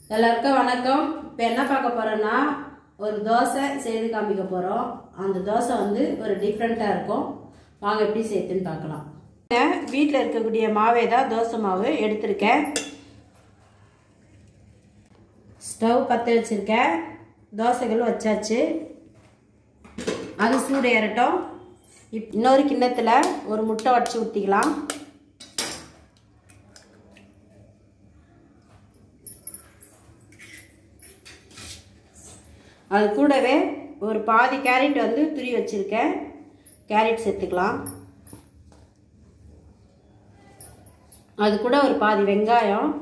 எல்லாருக்கும் வணக்கம் இப்போ என்ன பார்க்க போறோம்னா ஒரு தோசை செய்து காமிக்க போறோம் அந்த தோசை வந்து ஒரு டிஃப்ரெண்ட்டாக இருக்கும் வாங்க எப்படி செய்யுதுன்னு பார்க்கலாம் வீட்டில் இருக்கக்கூடிய மாவே தான் தோசை மாவு எடுத்திருக்கேன் ஸ்டவ் பற்ற வச்சிருக்கேன் தோசைகள் வச்சாச்சு அது சூடு ஏறட்டும் இப் இன்னொரு கிண்ணத்தில் ஒரு முட்டை வச்சு ஊற்றிக்கலாம் அது கூடவே ஒரு பாதி கேரட் வந்து துரி வச்சுருக்கேன் கேரட் சேர்த்துக்கலாம் அது கூட ஒரு பாதி வெங்காயம்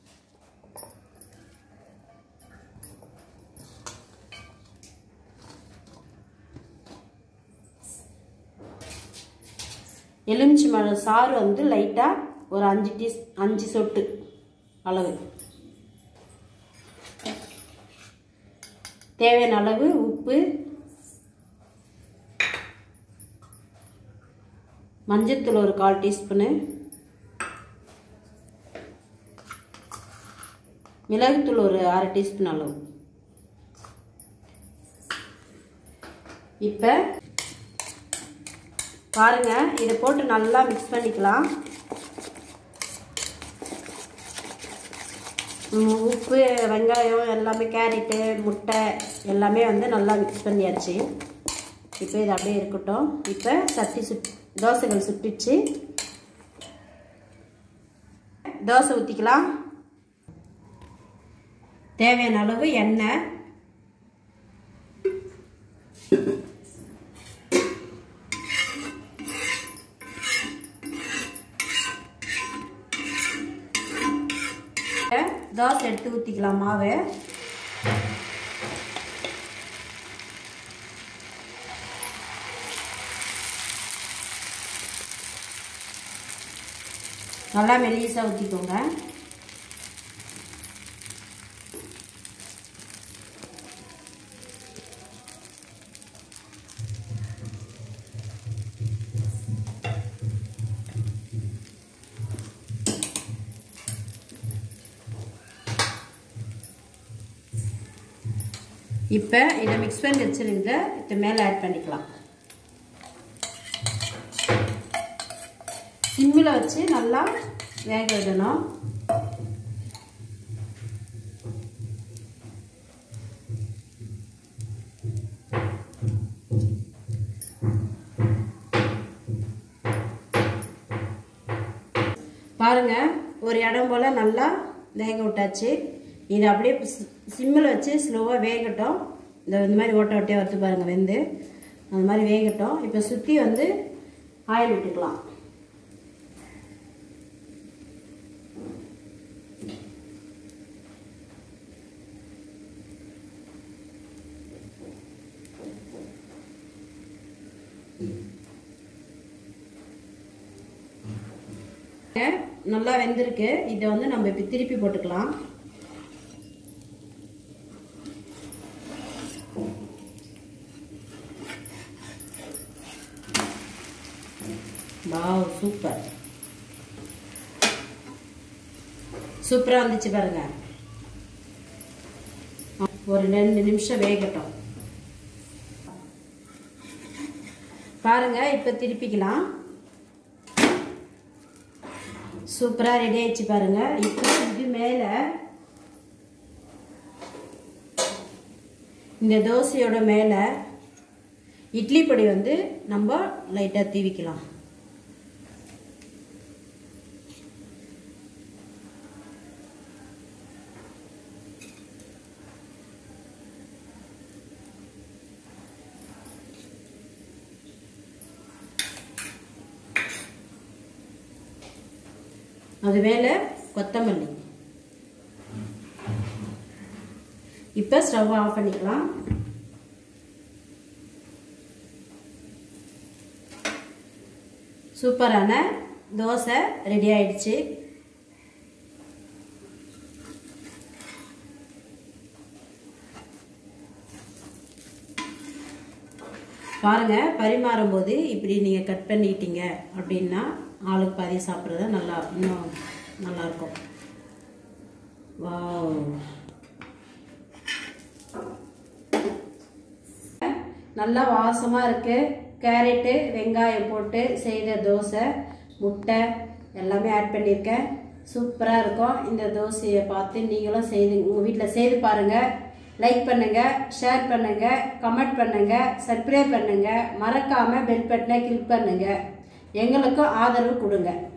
எலுமிச்சி மழை சாறு வந்து லைட்டாக ஒரு அஞ்சு டீஸ் அஞ்சு சொட்டு அளவு தேவையான அளவு உப்பு மஞ்சத்தூள் ஒரு கால் டீஸ்பூனு மிளகுத்தூள் ஒரு அரை டீஸ்பூன் அளவு இப்போ பாருங்க இதை போட்டு நல்லா மிக்ஸ் பண்ணிக்கலாம் உப்பு வெங்காயம் எல்லாமே கேரட்டு முட்டை எல்லாமே வந்து நல்லா மிக்ஸ் பண்ணியாச்சு இப்போ இது அப்படியே இருக்கட்டும் இப்போ சட்டி சுட் தோசைகள் சுட்டிச்சு தோசை ஊற்றிக்கலாம் தேவையான அளவு எண்ணெய் தோசை எடுத்து ஊற்றிக்கலாம் மாவு நல்லா மெல்லிசாக ஊற்றிக்கோங்க இப்போ இதை மிக்ஸ் பண்ணி வச்சுருந்த இது மேலே ஆட் பண்ணிக்கலாம் சிம்மில் வச்சு நல்லா வேக விடணும் பாருங்க ஒரு இடம் போல் நல்லா வேக விட்டாச்சு இது அப்படியே சிம்மில் வச்சு ஸ்லோவாக வேகட்டும் இந்த இந்த மாதிரி ஓட்ட ஓட்டையாக வருது பாருங்கள் வெந்து அந்த மாதிரி வேகட்டும் இப்போ சுற்றி வந்து ஆயில் விட்டுக்கலாம் நல்லா வெந்திருக்கு இதை வந்து நம்ம இப்போ திருப்பி போட்டுக்கலாம் வாவ் சூப்பர் சூப்பராக வந்துச்சு பாருங்க ஒரு ரெண்டு நிமிஷம் வேகட்டும் பாருங்க இப்போ திருப்பிக்கலாம் சூப்பராக ரெடி ஆயிடுச்சு பாருங்க இப்போ இது மேலே இந்த தோசையோட மேலே இட்லி பொடி வந்து நம்ம லைட்டாக தீவிக்கலாம் அது மேலே கொத்தமல்லி இப்போ ஸ்டவ் ஆஃப் பண்ணிக்கலாம் சூப்பரான தோசை ரெடி ஆயிடுச்சு பாருங்க பரிமாறும் போது இப்படி நீங்கள் கட் பண்ணிட்டீங்க அப்படின்னா ஆளுக்கு பாதி சாப்பிட்றது நல்லா இன்னும் நல்லாயிருக்கும் வாவ் நல்லா வாசமாக இருக்குது கேரட்டு வெங்காயம் போட்டு செய்த தோசை முட்டை எல்லாமே ஆட் பண்ணியிருக்கேன் சூப்பராக இருக்கும் இந்த தோசையை பார்த்து நீங்களும் செய்து உங்கள் வீட்டில் செய்து பாருங்கள் லைக் பண்ணுங்கள் ஷேர் பண்ணுங்கள் கமெண்ட் பண்ணுங்கள் சப்ஸ்கிரைப் பண்ணுங்கள் மறக்காமல் பெல் பட்டனை கிளிக் பண்ணுங்கள் எங்களுக்கும் ஆதரவு கொடுங்க